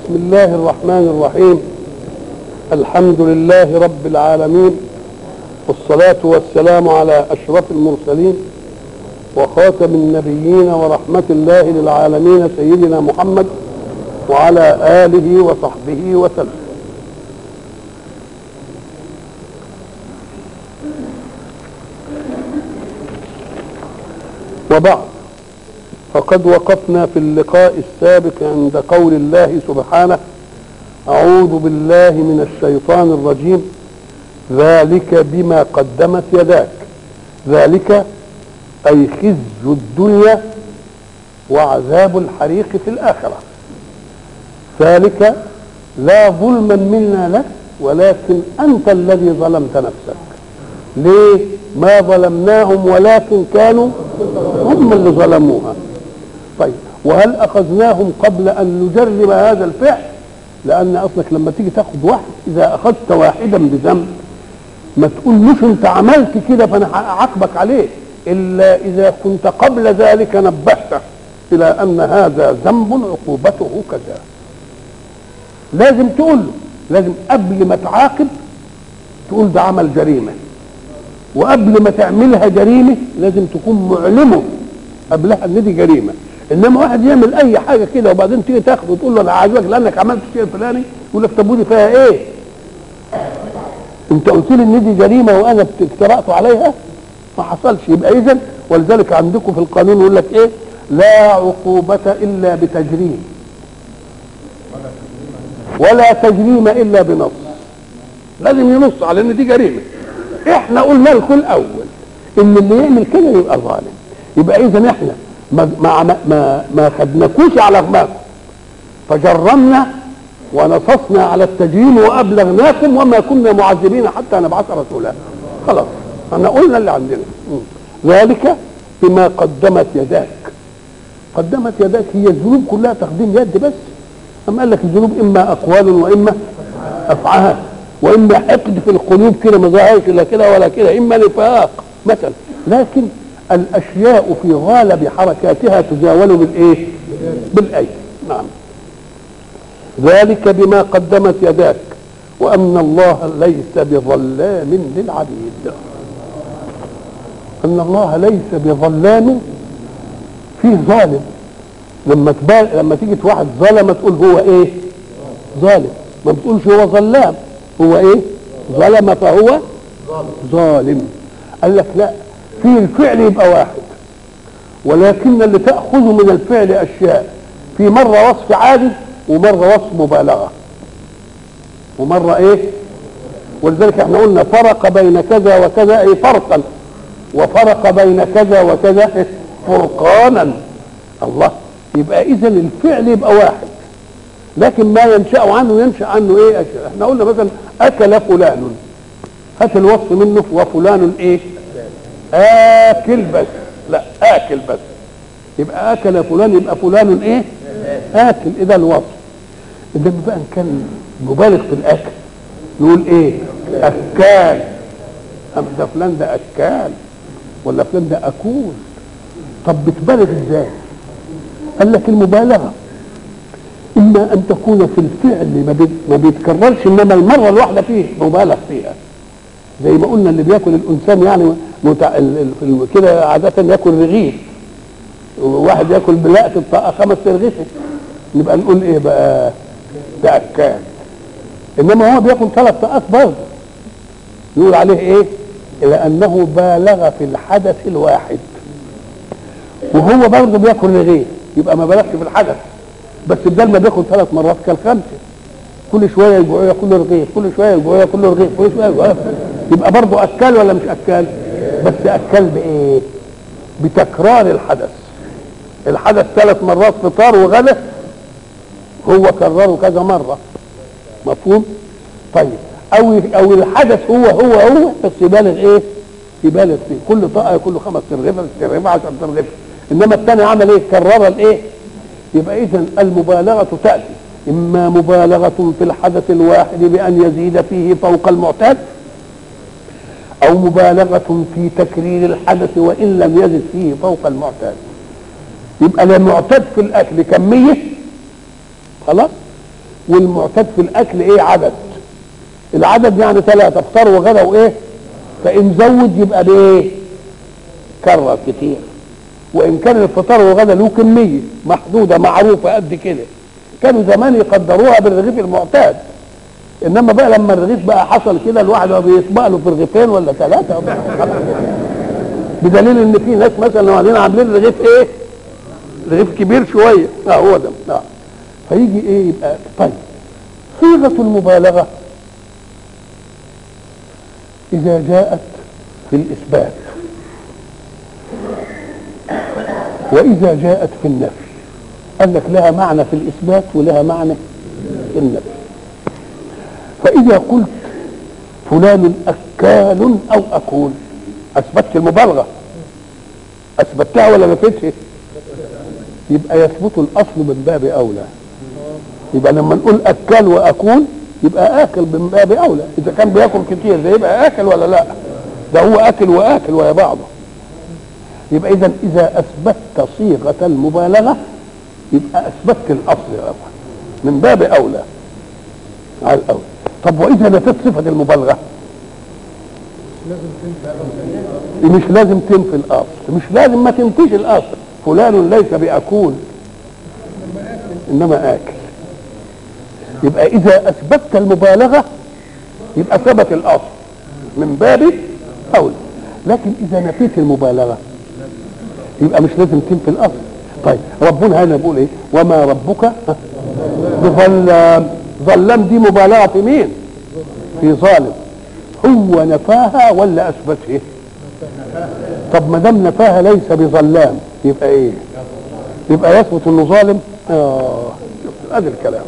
بسم الله الرحمن الرحيم الحمد لله رب العالمين والصلاة والسلام على أشرف المرسلين وخاتم النبيين ورحمة الله للعالمين سيدنا محمد وعلى آله وصحبه وسلم وبعد فقد وقفنا في اللقاء السابق عند قول الله سبحانه أعوذ بالله من الشيطان الرجيم ذلك بما قدمت يداك ذلك أي خزي الدنيا وعذاب الحريق في الآخرة ذلك لا ظلما منا لك ولكن أنت الذي ظلمت نفسك ليه ما ظلمناهم ولكن كانوا هم اللي ظلموها طيب وهل أخذناهم قبل أن نجرب هذا الفعل لأن أصلك لما تيجي تاخد واحد إذا أخذت واحدا بذنب ما تقولوش أنت عملت كده فأنا أعاقبك عليه إلا إذا كنت قبل ذلك نبهته إلى أن هذا ذنب عقوبته كذا لازم تقول له لازم قبل ما تعاقب تقول ده عمل جريمه وقبل ما تعملها جريمه لازم تكون معلمه قبلها ان دي جريمه انما واحد يعمل اي حاجه كده وبعدين تيجي تاخده وتقول له انا عايزك لانك عملت الشيء الفلاني يقول لك طب ودي فيها ايه؟ انت قلت لي ان دي جريمه وانا اجترأت عليها ما حصلش يبقى اذا ولذلك عندكم في القانون يقول لك ايه؟ لا عقوبة إلا بتجريم ولا تجريم إلا بنص لازم ينص على ان دي جريمه احنا قلنا لكم الاول ان اللي يعمل كده يبقى ظالم يبقى اذا احنا ما ما ما, ما خدناكوش على غماكم فجرمنا ونصصنا على التجريم وابلغناكم وما كنا معذبين حتى نبعث رسولا خلاص احنا قلنا اللي عندنا ذلك بما قدمت يداك قدمت يداك هي الذنوب كلها تقديم يد بس أم قال لك الذنوب اما اقوال واما افعال واما حقد في القلوب كده ما ظهرش لا كده ولا كده اما نفاق مثلا لكن الاشياء في غالب حركاتها تزاول بالايه بالايدي نعم ذلك بما قدمت يداك وان الله ليس بظلام للعبيد ان الله ليس بظلام فيه ظالم لما تبال لما تيجي واحد ظلم تقول هو ايه ظالم ما بتقولش هو ظلام هو ايه ظلم فهو ظالم قال لك لا في الفعل يبقى واحد ولكن اللي تأخذ من الفعل أشياء في مرة وصف عادي ومرة وصف مبالغة ومرة ايه ولذلك احنا قلنا فرق بين كذا وكذا اي فرقا وفرق بين كذا وكذا فرقانا الله يبقى اذا الفعل يبقى واحد لكن ما ينشا عنه ينشا عنه ايه أشياء. احنا قلنا مثلا اكل فلان هات الوصف منه وفلان ايه اكل بس لا اكل بس يبقى اكل فلان يبقى فلان ايه اكل اذا الوصف انما بقى ان كان مبالغ في الاكل نقول ايه اكال أم ده فلان ده اكال ولا فلان ده اكول طب بتبالغ ازاي قال لك المبالغه اما ان تكون في الفعل ما بيتكررش انما المره الواحده فيه مبالغ فيها زي ما قلنا اللي بياكل الانسان يعني متع... كده عاده ياكل رغيف وواحد ياكل بلقة الطاقة خمس رغيف نبقى نقول ايه بقى ده اكال انما هو بياكل ثلاث طاقات برضه نقول عليه ايه لانه بالغ في الحدث الواحد وهو برضه بياكل رغيف يبقى ما بالغش في الحدث بس بدل ما بياكل ثلاث مرات كان خمسه كل شويه يجوع ياكل رغيف كل شويه يجوع ياكل رغيف كل شويه يجوع يبقى برضه اكل ولا مش اكل بس اكل بايه بتكرار الحدث الحدث ثلاث مرات فطار وغدا هو كرره كذا مره مفهوم طيب او او الحدث هو هو هو بس يبالغ ايه يبالغ فيه كل طاقه ياكل له خمس ترغيفه ترغيفه 10 ترغيفه انما الثاني عمل ايه كرر الايه يبقى اذا المبالغه تاتي اما مبالغه في الحدث الواحد بان يزيد فيه فوق المعتاد او مبالغه في تكرير الحدث وان لم يزد فيه فوق المعتاد يبقى المعتاد في الاكل كميه خلاص والمعتاد في الاكل ايه عدد العدد يعني ثلاثه افطار وغدا وايه فان زود يبقى بايه كرر كتير وان كان الفطار والغدا له كميه محدوده معروفه قد كده كانوا زمان يقدروها بالرغيف المعتاد انما بقى لما الرغيف بقى حصل كده الواحد بقى بيسبق له في رغيفين ولا ثلاثه بدليل ان في ناس مثلا وبعدين عاملين رغيف ايه رغيف كبير شويه اه هو ده اه فيجي ايه يبقى طيب صيغه المبالغه اذا جاءت في الاثبات واذا جاءت في النفي قال لك لها معنى في الاثبات ولها معنى في النفي فاذا قلت فلان اكال او اكول اثبتت المبالغه اثبتها ولا نفيتها يبقى يثبت الاصل من باب اولى يبقى لما نقول اكل واكول يبقى اكل من باب اولى اذا كان بياكل كتير ده يبقى اكل ولا لا ده هو اكل واكل ويا بعضه يبقى اذا اذا اثبتت صيغه المبالغه يبقى اثبتت الاصل يا أبا. من باب اولى على الاول طب واذا نفيت صفه المبالغه مش لازم تنفي الاصل مش لازم ما تنفيش الاصل فلان ليس باكول انما اكل يبقى اذا اثبتت المبالغه يبقى ثبت الاصل من باب اولى لكن اذا نفيت المبالغه يبقى مش لازم تنفي الاصل طيب ربنا هنا بيقول ايه وما ربك بظلام ظلام دي مبالغه في مين في ظالم هو نفاها ولا اثبتها طب ما دام نفاها ليس بظلام يبقى ايه يبقى يثبت انه ظالم اه ادي الكلام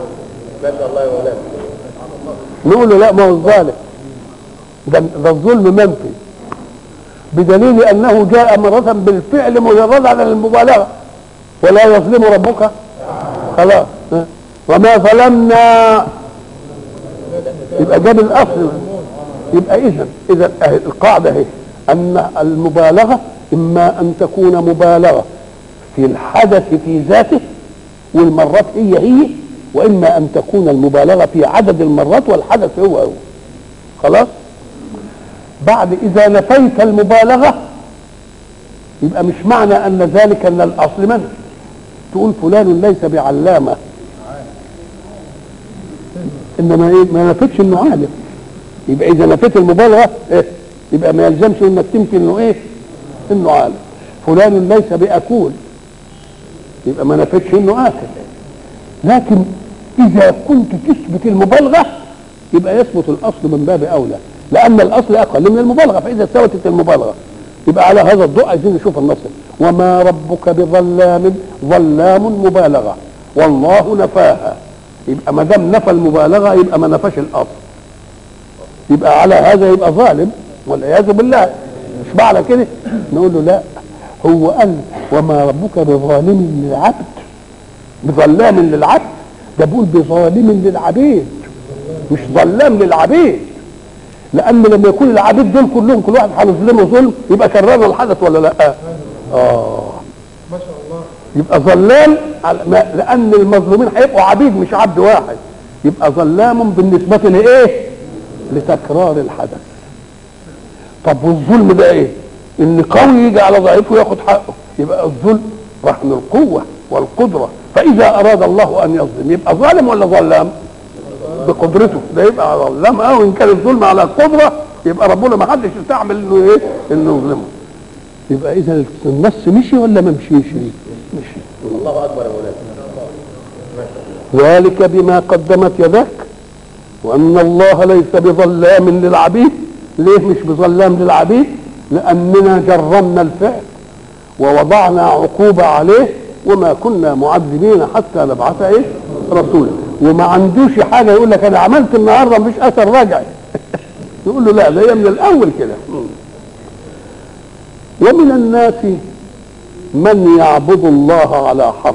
نقول له لا ما هو الظالم ده ده الظلم منفي بدليل انه جاء مرة بالفعل مجرد على المبالغة ولا يظلم ربك خلاص ها؟ وما ظلمنا يبقى جاب الاصل يبقى اذا اذا القاعده اهي ان المبالغه اما ان تكون مبالغه في الحدث في ذاته والمرات هي هي واما ان تكون المبالغه في عدد المرات والحدث هو هو خلاص بعد اذا نفيت المبالغه يبقى مش معنى ان ذلك ان الاصل منه تقول فلان ليس بعلامه انما ايه ما نفتش انه عالم يبقى اذا نفيت المبالغه إيه؟ يبقى ما يلزمش انك تنفي انه ايه انه عالم فلان ليس باكول يبقى ما نفتش انه اكل لكن اذا كنت تثبت المبالغه يبقى يثبت الاصل من باب اولى لان الاصل اقل من المبالغه فاذا ثبتت المبالغه يبقى على هذا الضوء عايزين نشوف النص وما ربك بظلام ظلام مبالغه والله نفاها يبقى ما دام نفى المبالغه يبقى ما نفاش الاصل يبقى على هذا يبقى ظالم والعياذ بالله مش معنى كده نقول له لا هو قال وما ربك بظالم للعبد بظلام للعبد ده بيقول بظالم للعبيد مش ظلام للعبيد لان لما يكون العبيد دول كلهم كل واحد هنظلمه ظلم يبقى كررنا الحدث ولا لا اه ما شاء الله يبقى ظلام على- ما- لان المظلومين هيبقوا عبيد مش عبد واحد يبقى ظلام بالنسبه لايه لتكرار الحدث طب والظلم ده ايه ان قوي يجي على ضعيف وياخد حقه يبقى الظلم رهن القوه والقدره فاذا اراد الله ان يظلم يبقى ظالم ولا ظلام بقدرته ده يبقى ظلام او ان كان الظلم على قدره يبقى ربنا ما حدش يستعمل انه ايه انه يظلمه يبقى اذا النص مشي ولا ما مشيش مشي الله اكبر يا مولانا ذلك بما قدمت يداك وان الله ليس بظلام للعبيد ليه مش بظلام للعبيد لاننا جرمنا الفعل ووضعنا عقوبه عليه وما كنا معذبين حتى نبعث ايه رسولا وما عندوش حاجه يقول لك انا عملت النهارده مفيش اثر رجعي يقول له لا ده هي من الاول كده ومن الناس من يعبد الله على حرف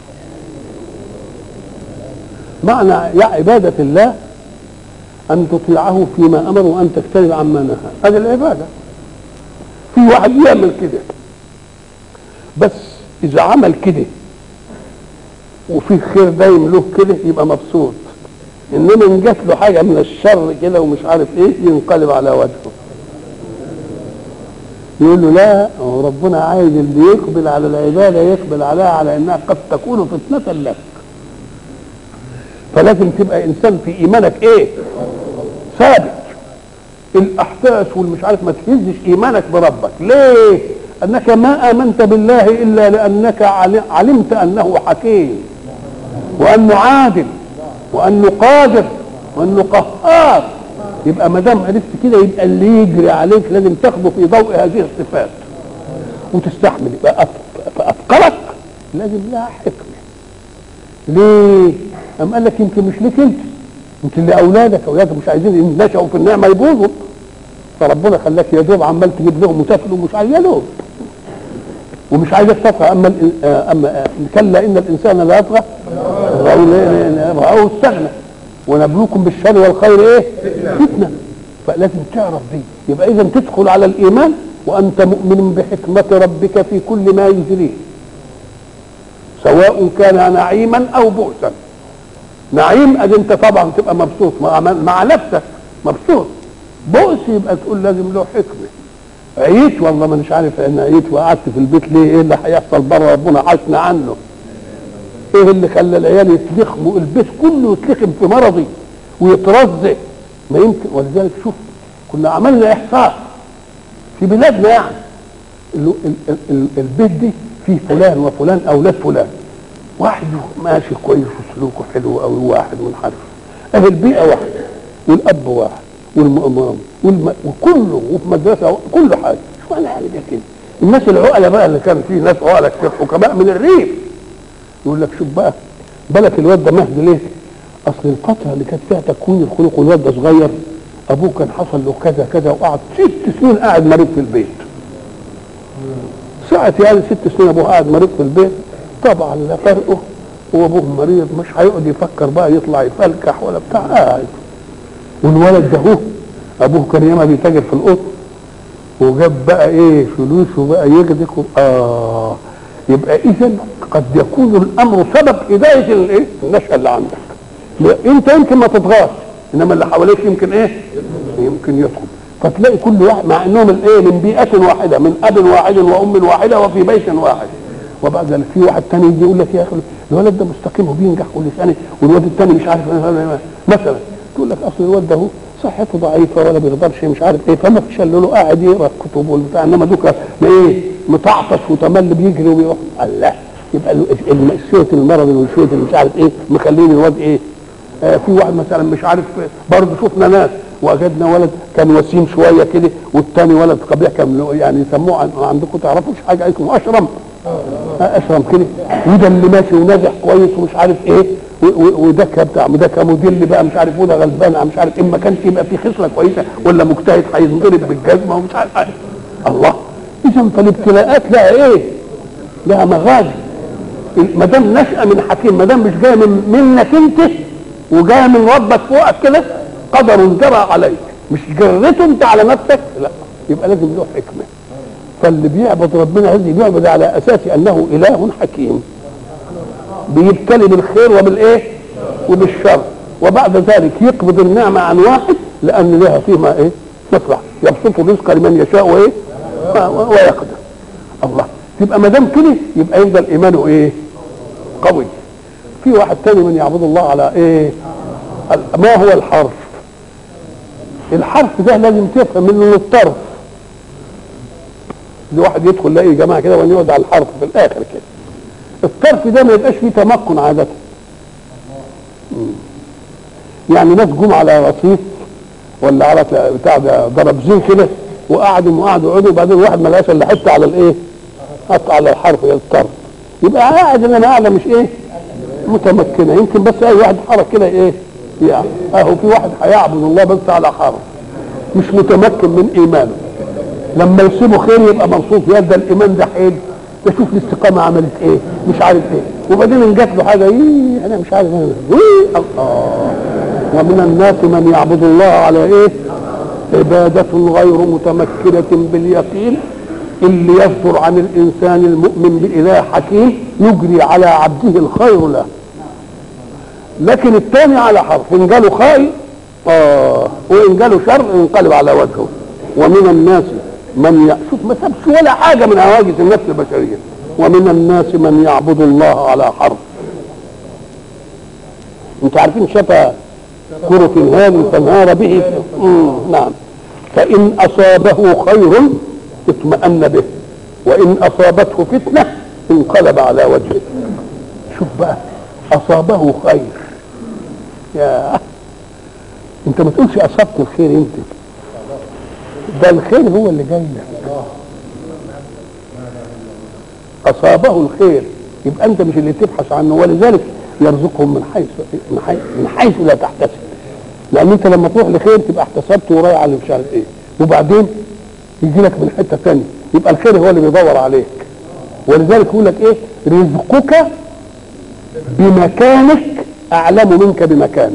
معنى يا عبادة الله أن تطيعه فيما أمر وأن تجتنب عما نهى هذه العبادة في واحد يعمل كده بس إذا عمل كده وفي خير دايم له كده يبقى مبسوط انما ان جات له حاجه من الشر كده ومش عارف ايه ينقلب على وجهه يقول له لا هو ربنا عايز اللي يقبل على العباده يقبل عليها على انها قد تكون فتنه لك فلازم تبقى انسان في ايمانك ايه ثابت الاحداث والمش عارف ما تهزش ايمانك بربك ليه انك ما امنت بالله الا لانك عل- علمت انه حكيم وانه عادل وانه قادر وانه قهار يبقى ما دام عرفت كده يبقى اللي يجري عليك لازم تاخده في ضوء هذه الصفات وتستحمل يبقى أف- فافكارك لازم لها حكمه ليه؟ أم قال لك يمكن مش ليك انت يمكن لاولادك اولادك مش عايزين ان نشأوا في النعمه يبوظوا فربنا خلاك يا دوب عمال تجيب لهم وتاكل ومش عايز يا دوب ومش عايزك تطغى اما الإن- آه، اما آه، كلا ان الانسان لا يطغى رأوه استغنى ونبلوكم بالشر والخير ايه؟ فتنه فلازم تعرف دي يبقى اذا تدخل على الايمان وانت مؤمن بحكمه ربك في كل ما يجريه سواء كان نعيما او بؤسا نعيم ادي انت طبعا تبقى مبسوط مع, مع نفسك مبسوط بؤس يبقى تقول لازم له حكمه عييت والله ما مش عارف انا عييت وقعدت في البيت ليه ايه اللي هيحصل بره ربنا حاسنا عنه ايه اللي خلى العيال يتلخموا البيت كله يتلخم في مرضي ويترزق ما يمكن ولذلك شوف كنا عملنا احصاء في بلادنا يعني ال- ال- ال- ال- البيت دي فيه فلان وفلان اولاد فلان واحد ماشي كويس وسلوكه حلو قوي واحد منحرف اهي البيئه واحده والاب واحد والمأمام والم... وكله وفي مدرسه كل حاجه شو انا عارف كده الناس العقلاء بقى اللي كان فيه ناس عقلاء كتير حكماء من الريف يقول لك شوف بقى بالك الواد ده مهد ليه؟ اصل الفتره اللي كانت فيها تكوين الخلق والواد ده صغير ابوه كان حصل له كذا كذا وقعد ست سنين قاعد مريض في البيت ساعة يعني ست سنين ابوه قاعد مريض في البيت طبعا لا فرقه وابوه مريض مش هيقعد يفكر بقى يطلع يفلكح ولا بتاع قاعد والولد ده هو ابوه كان ياما بيتاجر في القط وجاب بقى ايه فلوس وبقى يجدك اه يبقى اذا قد يكون الامر سبب هدايه الايه النشأة اللي عندك لا، انت يمكن ما تطغاش انما اللي حواليك يمكن ايه يمكن يدخل فتلاقي كل واحد مع انهم الايه من بيئه واحده من اب واحد وام واحده وفي بيت واحد وبعد ذلك في واحد تاني يجي يقول لك يا اخي الولد ده مستقيم وبينجح كل سنه والواد التاني مش عارف مثلا تقول لك اصل الواد ده هو صحته ضعيفه ولا بيقدرش مش عارف ايه فما فيش الا له قاعد يقرا كتب والبتاع انما دوك ايه متعطش وتمل بيجري وبيروح الله يبقى ال- ال- سوره المرض والسوره اللي مش عارف ايه مخلين الواد ايه آه في واحد مثلا مش عارف برضه شفنا ناس وجدنا ولد كان وسيم شويه كده والتاني ولد قبيح كان له- يعني يسموه عن- عندكم تعرفوش حاجه اسمه اشرم آه، اشرم كده وده اللي ماشي وناجح كويس ومش عارف ايه و- و- وده كان بتاع ده كموديل بقى مش عارف وده غلبان مش عارف ايه ما كانش يبقى في خصله كويسه ولا مجتهد هينضرب بالجزمه ومش عارف إيه. الله اذا فالابتلاءات لها ايه؟ لها مغازي ما دام نشأة من حكيم ما دام مش جايه من منك انت وجايه من ربك فوقك كده قدر جرى عليك مش جريته انت على نفسك لا يبقى لازم له حكمه فاللي بيعبد ربنا لازم بيعبد على اساس انه اله حكيم بيبتلي بالخير وبالايه وبالشر وبعد ذلك يقبض النعمه عن واحد لان لها فيما ايه مصلحه يبسط الرزق لمن يشاء وايه و- ويقدر الله يبقى ما دام كده يبقى يفضل ايمانه ايه قوي في واحد تاني من يعبد الله على ايه ال- ما هو الحرف الحرف ده لازم تفهم منه الطرف دي واحد يدخل يلاقي جماعه كده وان يقعد على الحرف في الاخر كده الطرف ده ما يبقاش فيه تمكن عاده مم. يعني ناس جم على رصيف ولا على بتاع ده ضرب زين كده وقعدوا وقعدوا وقعدوا وبعدين واحد ما لقاش الا حته على الايه؟ حط على الحرف هي الطرف يبقى قاعد انما قاعده مش ايه؟ متمكنه يمكن بس اي واحد حرك كده ايه؟ يعني اهو في واحد هيعبد الله بس على حرف مش متمكن من ايمانه لما يصيبه خير يبقى مبسوط يا ده الايمان ده حلو ده شوف الاستقامه عملت ايه مش عارف ايه وبعدين ان جات له حاجه ايه انا مش عارف انا ايه الله ومن الناس من يعبد الله على ايه عبادة غير متمكنة باليقين اللي يصدر عن الانسان المؤمن باله حكيم يجري على عبده الخير له لكن الثاني على حرف ان جاله خير اه وان جاله شر ينقلب على وجهه ومن الناس من ي... شوف ما سابش ولا حاجه من هواجس النفس البشريه ومن الناس من يعبد الله على حرف انتوا عارفين شفا كرة هان فانهار به مم. نعم فإن أصابه خير اطمأن به وإن أصابته فتنة انقلب على وجهه شوف بقى أصابه خير يا انت ما تقولش أصبت الخير انت ده الخير هو اللي جاي لك أصابه الخير يبقى أنت مش اللي تبحث عنه ولذلك يرزقهم من حيث من حيث, من حيث لا تحتسب لأن أنت لما تروح لخير تبقى احتسبت ورايح على مش عارف إيه وبعدين يجي لك من حتة ثانية يبقى الخير هو اللي بيدور عليك ولذلك يقول لك إيه رزقك بمكانك أعلم منك بمكانه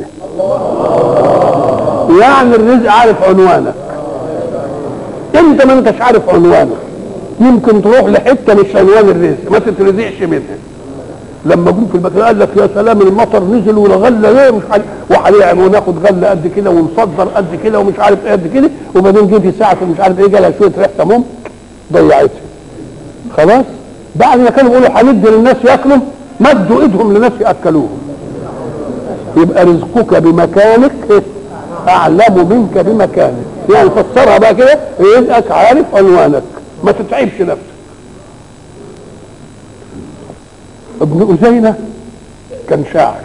يعني الرزق عارف عنوانك انت ما انتش عارف عنوانك يمكن تروح لحته مش عنوان الرزق ما تترزقش منها لما جم في المكان قال لك يا سلام المطر نزل والغله ليه مش عارف وهنعمل وناخد غله قد كده ونصدر قد كده ومش عارف ايه قد كده وبعدين جه في ساعه مش عارف ايه جالها شويه ريحه مم ضيعتها خلاص بعد ما كانوا بيقولوا هندي للناس ياكلوا مدوا ايدهم لناس ياكلوهم يبقى رزقك بمكانك اعلم منك بمكانك يعني فسرها بقى كده رزقك عارف عنوانك ما تتعبش نفسك ابن أزينة كان شاعر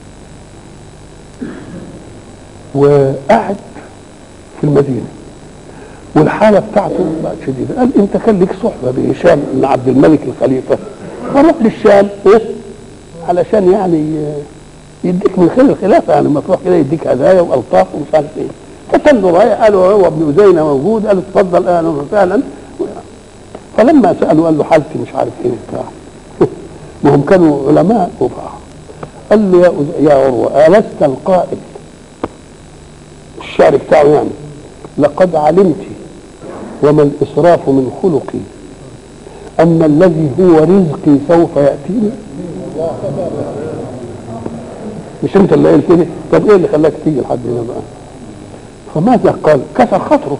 وقعد في المدينة والحالة بتاعته بقت شديدة قال انت كان لك صحبة بهشام بن عبد الملك الخليفة فروح للشام ايه علشان يعني يديك من خير الخلافة يعني لما تروح كده يديك هدايا والطاف ومش عارف ايه فكان له رايح قالوا هو ابن أزينة موجود قال اتفضل اهلا وسهلا فلما سألوا قال له حالتي مش عارف ايه وبتاع ما هم كانوا علماء وفقهاء قال له يا أز- يا عروة ألست القائل الشعر بتاعه يعني لقد علمت وما الإسراف من خلقي أن الذي هو رزقي سوف يأتيني مش أنت اللي قايل كده طب إيه اللي خلاك تيجي لحد هنا بقى فماذا قال كسر خاطره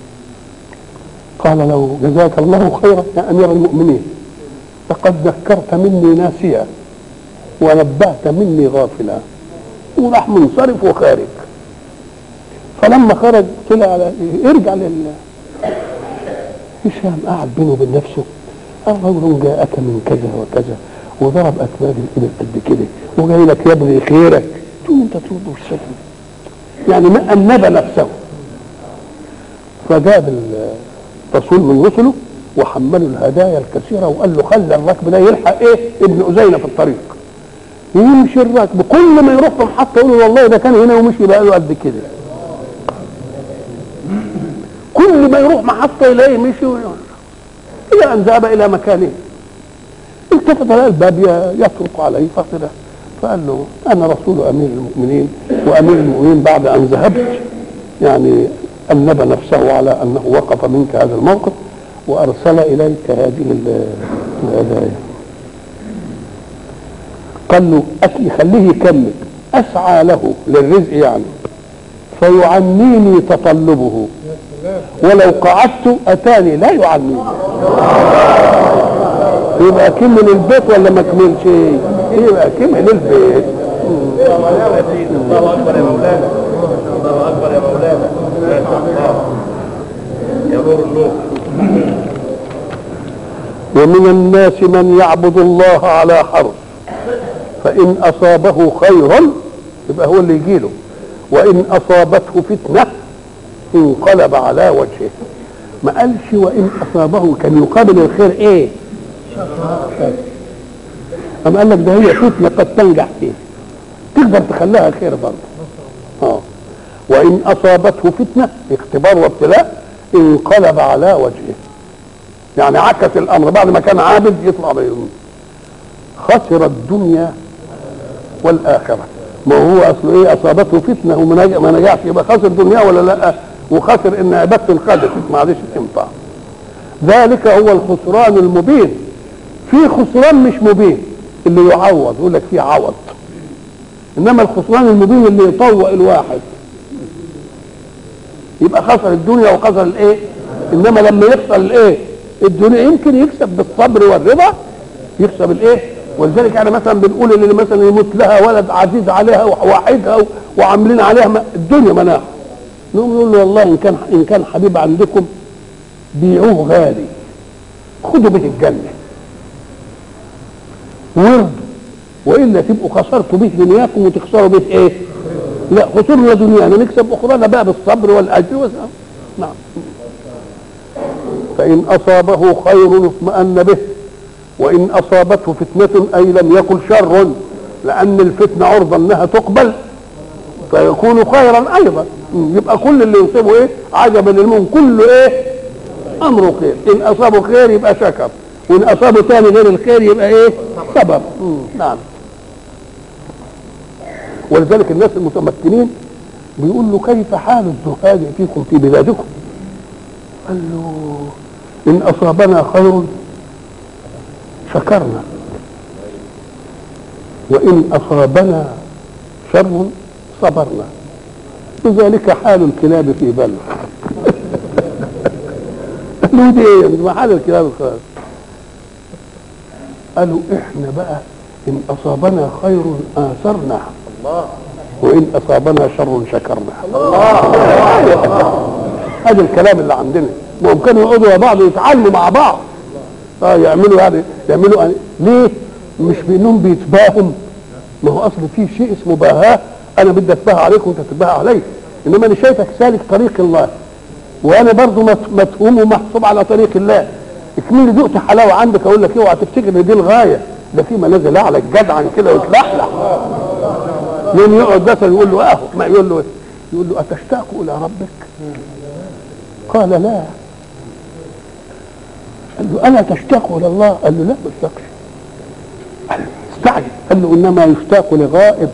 قال له جزاك الله خيرا يا أمير المؤمنين لقد ذكرت مني ناسيا ونبهت مني غافلا وراح منصرف وخارج فلما خرج طلع على إيه؟ ارجع لل هشام قعد بينه وبين نفسه قال رجل جاءك من كذا وكذا وضرب اكباد الابل قد كده وجاي لك يا ابني خيرك تقول انت ترد بالشكل يعني ما انب نفسه فجاب الرسول من رسله وحملوا الهدايا الكثيرة وقال له خلي الركب ده يلحق ايه ابن أزينة في الطريق يمشي الركب كل ما يروح في محطة يقول له والله ده كان هنا ومشي بقى له قد كده كل ما يروح محطة يلاقيه مشي ويروح. إلى أن ذهب إلى مكانه التفت لقى الباب ي- يطرق عليه فقال فقال له أنا رسول أمير المؤمنين وأمير المؤمنين بعد أن ذهبت يعني أنب نفسه على أنه وقف منك هذا الموقف وأرسل إليك هذه ال- الهدايا قال له أكي خليه يكمل أسعى له للرزق يعني فيعنيني تطلبه ولو قعدت أتاني لا يعنيني يبقى كمل البيت ولا ما كملش يبقى كمل البيت الله اكبر يا مولانا الله اكبر يا مولانا ما شاء الله يا نور النور ومن الناس من يعبد الله على حرف فإن أصابه خير يبقى هو اللي يجيله وإن أصابته فتنة انقلب على وجهه ما قالش وإن أصابه كان يقابل الخير إيه؟ شر. أما قال لك ده هي فتنة قد تنجح فيه تقدر تخليها خير برضه اه وإن أصابته فتنة اختبار وابتلاء انقلب على وجهه يعني عكس الامر بعد ما كان عابد يطلع بيهم خسر الدنيا والاخره ما هو اصله ايه اصابته فتنه وما نجح- ما نجحش يبقى خسر دنيا ولا لا وخسر ان عبادته انخدشت ما عادش تنفع ذلك هو الخسران المبين في خسران مش مبين اللي يعوض يقول لك في عوض انما الخسران المبين اللي يطوق الواحد يبقى خسر الدنيا وخسر الايه انما لما يخسر الايه الدنيا يمكن يكسب بالصبر والرضا يكسب الايه ولذلك احنا مثلا بنقول اللي مثلا يموت لها ولد عزيز عليها وواحدها وعاملين عليها م- الدنيا مناعه نقوم نقول له والله ان كان ان كان حبيب عندكم بيعوه غالي خدوا به الجنه وارضوا والا تبقوا خسرتوا به دنياكم وتخسروا به ايه؟ لا خسرنا دنيانا نكسب اخرانا بقى بالصبر والاجر وس- نعم فان اصابه خير اطمأن به وان اصابته فتنه اي لم يكن شر لان الفتنه عرضه انها تقبل فيكون خيرا ايضا يبقى كل اللي يصيبه ايه عجبا للمؤمن كله ايه امره خير ان اصابه خير يبقى شكر وان اصابه ثاني غير الخير يبقى ايه سبب مم. نعم ولذلك الناس المتمكنين بيقول له كيف حال الزهاد فيكم في بلادكم قال له ان اصابنا خير شكرنا وان اصابنا شر صبرنا لذلك حال الكلاب في بلد قالوا دي ايه ما حال الكلاب خالص قالوا احنا بقى ان اصابنا خير اثرنا الله وان اصابنا شر شكرنا هذا الكلام اللي عندنا وهم كانوا يقعدوا مع بعض يتعلموا مع بعض اه يعملوا يعني يعملوا يعني ليه مش بانهم بيتباهم ما هو اصل في شيء اسمه باهاه انا بدي اتباهى عليك وانت تتباهى علي انما انا شايفك سالك طريق الله وانا برضو مت- متهوم ومحسوب على طريق الله اكملي دقت حلاوه عندك اقول لك اوعى تفتكر ان دي الغايه ده في منازل اعلى جدعا كده وتلحلح يوم يقعد مثلا يقول له اهو ما يقول له إيه؟ يقول له اتشتاق الى ربك قال لا قال له الا تشتاق الى الله قال له لا ما اشتاقش قال له استعجل قال له انما يشتاق لغائب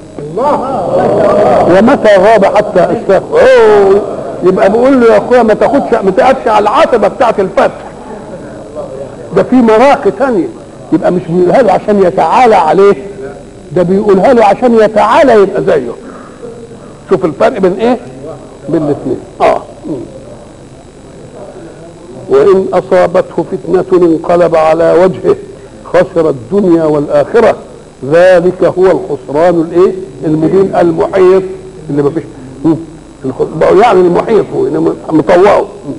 ومتى غاب حتى اشتاق أوه. يبقى بقول له يا اخويا ما تاخدش ما تقفش على العتبه بتاعت الفتح ده في مراقي ثانيه يبقى مش بيقولها له عشان يتعالى عليه ده بيقولها له عشان يتعالى يبقى زيه شوف الفرق بين ايه بين الاثنين اه مم. وان اصابته فتنه انقلب على وجهه خسر الدنيا والاخره ذلك هو الخسران الايه المبين المحيط اللي ما فيش مم. الخ- بقوا يعني المحيط هو إنما مطوعه مم.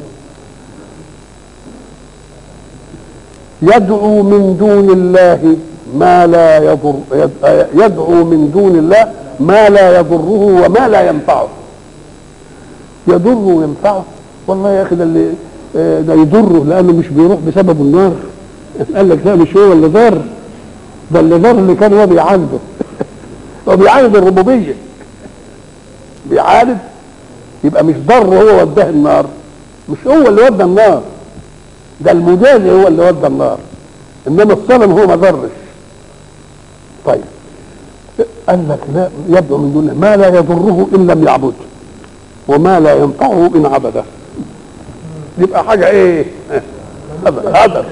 يدعو من دون الله ما لا يضر يد- يدعو من دون الله ما لا يضره وما لا ينفعه يضره وينفعه والله يا اخي ده اللي آه، ده يضره لانه مش بيروح بسبب النار قال لك لا مش هو اللي ضر ده اللي ضر اللي كان هو بيعالجه هو بيعالج الربوبيه بيعالج يبقى مش ضر هو وداه النار مش هو اللي ودى النار ده المجازي هو اللي ودى النار انما الصنم هو ما ضرش طيب قال لك لا يدعو من دون الله ما لا يضره ان لم يعبده وما لا ينفعه ان عبده يبقى حاجه ايه هدف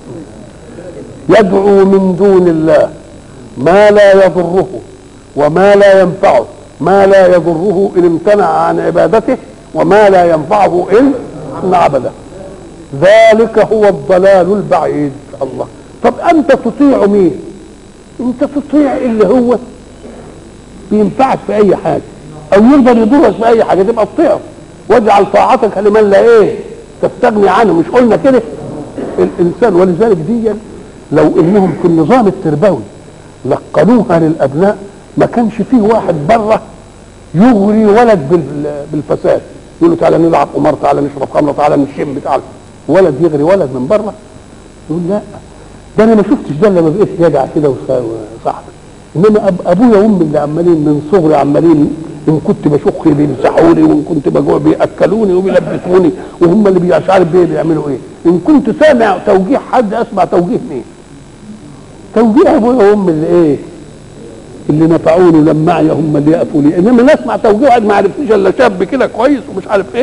يدعو من دون الله ما لا يضره وما لا ينفعه ما لا يضره ان امتنع عن عبادته وما لا ينفعه ان ان عبده ذلك هو الضلال البعيد الله طب انت تطيع مين انت تطيع اللي هو بينفعك في اي حاجه او يقدر يضرك في اي حاجه تبقى تطيعه واجعل طاعتك لمن لا ايه تستغني عنه مش قلنا كده الانسان ولذلك دي لو انهم في النظام التربوي لقنوها للابناء ما كانش فيه واحد بره يغري ولد بال- بالفساد يقول له تعالى نلعب قمار تعالى نشرب خمره تعالى نشم تعالى ولد يغري ولد من بره يقول لا ده انا ما شفتش ده الا لما بقيت جدع كده وص- وصاحبي انما أب ابويا وامي اللي عمالين من صغري عمالين ان كنت بشخ بيمسحوني وان كنت بجوع بياكلوني وبيلبسوني وهم اللي بي- مش عارف بيه بيعملوا ايه ان كنت سامع توجيه حد اسمع توجيه مين توجيه ابويا وامي اللي ايه اللي نفعوني ولما معي هم اللي يقفوا لي انما لا اسمع توجيه واحد ما عرفتنيش الا شاب كده كويس ومش عارف ايه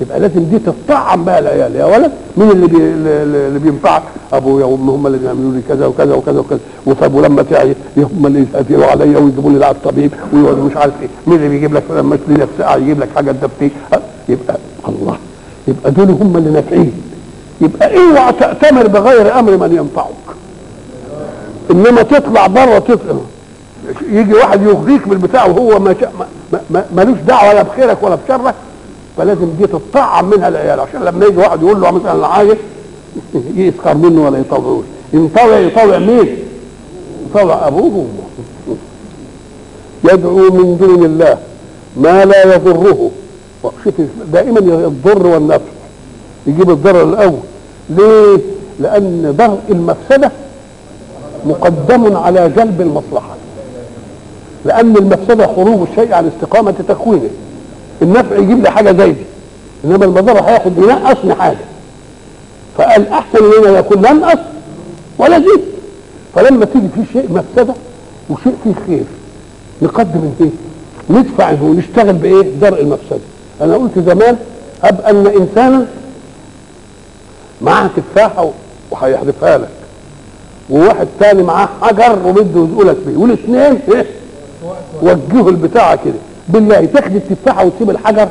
يبقى لازم دي تطعم بقى العيال يا ولد مين اللي بي اللي اللي بينفعك ابويا وامي هم اللي بيعملوا لي كذا وكذا وكذا وكذا وطب ولما تعي هم اللي يقتلوا عليا ويجيبوا لي لعب طبيب ويقعدوا مش عارف ايه مين اللي بيجيب لك لما تشتري لك ساعه يجيب لك حاجه تدفيه يبقى الله يبقى دول هم اللي نافعين يبقى اوعى تأتمر بغير امر من ينفعك انما تطلع بره تطلع يجي واحد يغريك بالبتاع وهو ما شا- ما- ما- ملوش دعوه لا بخيرك ولا بشرك فلازم دي تطعم منها العيال عشان لما يجي واحد يقول له مثلا عايز يسخر منه ولا يطوعوش ينطوع يطوع مين؟ يطوع ابوه وامه يدعو من دون الله ما لا يضره شوف دائما الضر والنفع يجيب الضرر الاول ليه؟ لان درء المفسده مقدم على جلب المصلحه لان المفسده خروج الشيء عن استقامه تكوينه النفع يجيب لي حاجه زي دي انما المضره هياخد ينقصني حاجه فقال احسن لنا يكون لا انقص ولا زيد فلما تيجي في شيء مفسده وشيء فيه خير نقدم ايه؟ ندفع ونشتغل بايه؟ درء المفسده انا قلت زمان اب ان انسانا معاه تفاحه وهيحذفها لك وواحد تاني معاه حجر وبده يزقلك بيه والاثنين ايه؟ وجهوا البتاع كده بالله تاخد التفاحه وتسيب الحجر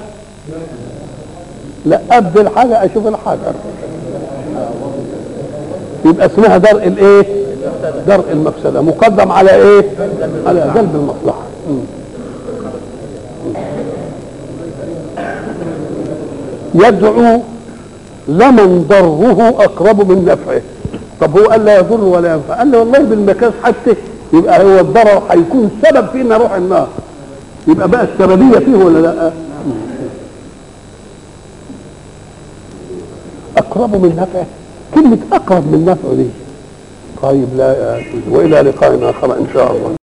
لا ابدل حاجه اشوف الحجر يبقى اسمها درء الايه درء المفسده مقدم على ايه على جلب المصلحه مم. يدعو لمن ضره اقرب من نفعه طب هو قال لا يضر ولا ينفع قال له والله بالمكاس حتى يبقى هو الضرر هيكون سبب في ان اروح النار يبقى بقى السببيه فيه ولا لا اقرب من نفعه كلمه اقرب من نفعه دي طيب لا والى لقاء اخر ان شاء الله